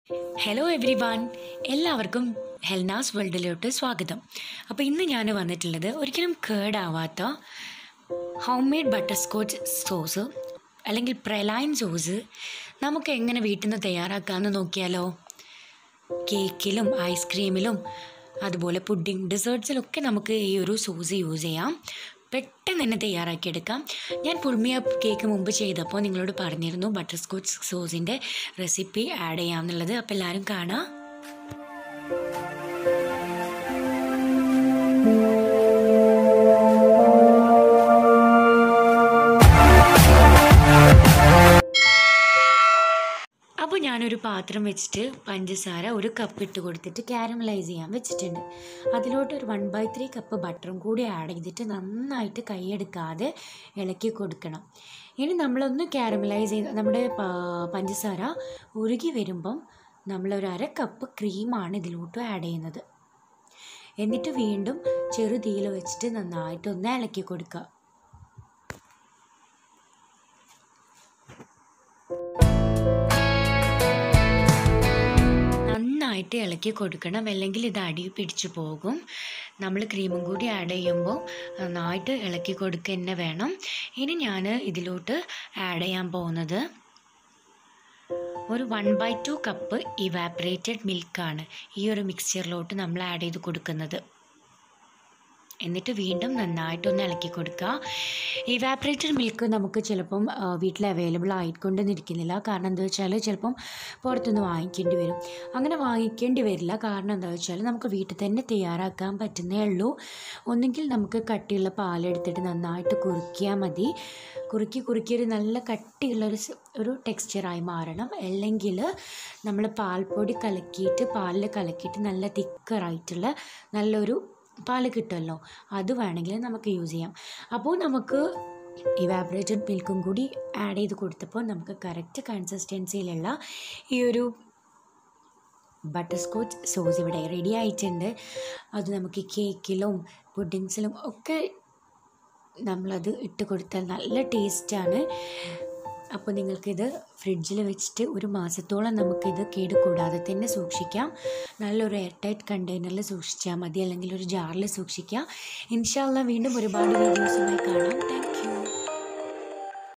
hello every one എല്ലാവർക്കും ഹെൽനാസ് വേൾഡിലോട്ട് സ്വാഗതം അപ്പോൾ ഇന്ന് ഞാൻ വന്നിട്ടുള്ളത് ഒരിക്കലും കേടാവാത്ത home made butter scotch sauce അല്ലെങ്കിൽ പ്രലൈൻ സോസ് നമുക്ക് എങ്ങനെ വീട്ടിൽ നിന്ന് തയ്യാറാക്കാമെന്ന് നോക്കിയാലോ കേക്കിലും ഐസ്ക്രീമിലും അതുപോലെ പുഡിംഗ് ഡെസേർട്ട്സിലൊക്കെ നമുക്ക് ഈ ഒരു സോസ് യൂസ് ചെയ്യാം പെട്ടെന്ന് തന്നെ തയ്യാറാക്കിയെടുക്കാം ഞാൻ പുൾമിയ കേക്ക് മുമ്പ് ചെയ്തപ്പോൾ നിങ്ങളോട് പറഞ്ഞിരുന്നു ബട്ടർ സ്കോച്ച് സോസിൻ്റെ റെസിപ്പി ആഡ് ചെയ്യാമെന്നുള്ളത് അപ്പോൾ എല്ലാവരും കാണാം അപ്പോൾ ഞാനൊരു പാത്രം വെച്ചിട്ട് പഞ്ചസാര ഒരു കപ്പ് ഇട്ട് കൊടുത്തിട്ട് കാരമലൈസ് ചെയ്യാൻ വെച്ചിട്ടുണ്ട് അതിലോട്ട് ഒരു വൺ ബൈ ത്രീ കപ്പ് ബട്ടറും കൂടി ആഡ് ചെയ്തിട്ട് നന്നായിട്ട് കൈയെടുക്കാതെ ഇളക്കി കൊടുക്കണം ഇനി നമ്മളൊന്ന് കാരമലൈസ് ചെയ്ത് നമ്മുടെ പ- പഞ്ചസാര ഉരുകി വരുമ്പം നമ്മളൊരു അര കപ്പ് ക്രീമാണ് ഇതിലോട്ട് ആഡ് ചെയ്യുന്നത് എന്നിട്ട് വീണ്ടും ചെറുതീയിൽ വെച്ചിട്ട് നന്നായിട്ടൊന്ന് ഇളക്കി കൊടുക്കുക നന്നായിട്ട് ഇളക്കി കൊടുക്കണം അല്ലെങ്കിൽ ഇത് അടി പിടിച്ചു പോകും നമ്മൾ ക്രീമും കൂടി ആഡ് ചെയ്യുമ്പോൾ നന്നായിട്ട് ഇളക്കി കൊടുക്കുക തന്നെ വേണം ഇനി ഞാൻ ഇതിലോട്ട് ആഡ് ചെയ്യാൻ പോകുന്നത് ഒരു one by two cup evaporated മിൽക്കാണ് ഈ ഒരു മിക്സ്ചറിലോട്ട് നമ്മൾ ആഡ് ചെയ്ത് കൊടുക്കുന്നത് എന്നിട്ട് വീണ്ടും നന്നായിട്ടൊന്ന് ഇളക്കി കൊടുക്കുക ഇവാപ്പറേറ്റഡ് മിൽക്ക് നമുക്ക് ചിലപ്പം ആ, വീട്ടിൽ അവൈലബിൾ ആയിക്കൊണ്ടെന്നിരിക്കുന്നില്ല കാരണം എന്താ വെച്ചാൽ ചിലപ്പം പുറത്തുനിന്ന് വാങ്ങിക്കേണ്ടി വരും അങ്ങനെ വാങ്ങിക്കേണ്ടി വരില്ല കാരണം എന്താ വെച്ചാൽ നമുക്ക് വീട്ടിൽ തന്നെ തയ്യാറാക്കാൻ പറ്റുന്നേ ഉള്ളൂ ഒന്നുകിൽ നമുക്ക് കട്ടിയുള്ള പാലെടുത്തിട്ട് നന്നായിട്ട് കുറുക്കിയാൽ മതി കുറുക്കി കുറുക്കി ഒരു നല്ല കട്ടിയുള്ളൊരു സ്- ഒരു ടെക്സ്ചറായി മാറണം അല്ലെങ്കിൽ നമ്മൾ പാൽപ്പൊടി കലക്കിയിട്ട് പാലിൽ കലക്കിയിട്ട് നല്ല തിക്കറായിട്ടുള്ള നല്ലൊരു പാല് കിട്ടുമല്ലോ അത് വേണമെങ്കിൽ നമുക്ക് യൂസ് ചെയ്യാം അപ്പോൾ നമുക്ക് ഇവാബറേറ്റഡ് മിൽക്കും കൂടി ആഡ് ചെയ്ത് കൊടുത്തപ്പോൾ നമുക്ക് കറക്റ്റ് കൺസിസ്റ്റൻസിയിലുള്ള ഈ ഒരു ബട്ടർ സ്കോച്ച് സോസ് ഇവിടെ റെഡി ആയിട്ടുണ്ട് അത് നമുക്ക് കേക്കിലും പുഡിങ്സിലും ഒക്കെ നമ്മളത് ഇട്ട് കൊടുത്താൽ നല്ല ടേസ്റ്റാണ് അപ്പോൾ നിങ്ങൾക്കിത് ഫ്രിഡ്ജിൽ വെച്ചിട്ട് ഒരു മാസത്തോളം നമുക്കിത് കേട് കൂടാതെ തന്നെ സൂക്ഷിക്കാം നല്ലൊരു എയർ ടൈറ്റ് കണ്ടെയ്നറിൽ സൂക്ഷിച്ചാൽ മതി അല്ലെങ്കിൽ ഒരു ജാറിൽ സൂക്ഷിക്കാം ഇൻഷാല്ല വീണ്ടും ഒരുപാട് വീഡിയോസുമായി കാണാം താങ്ക് യു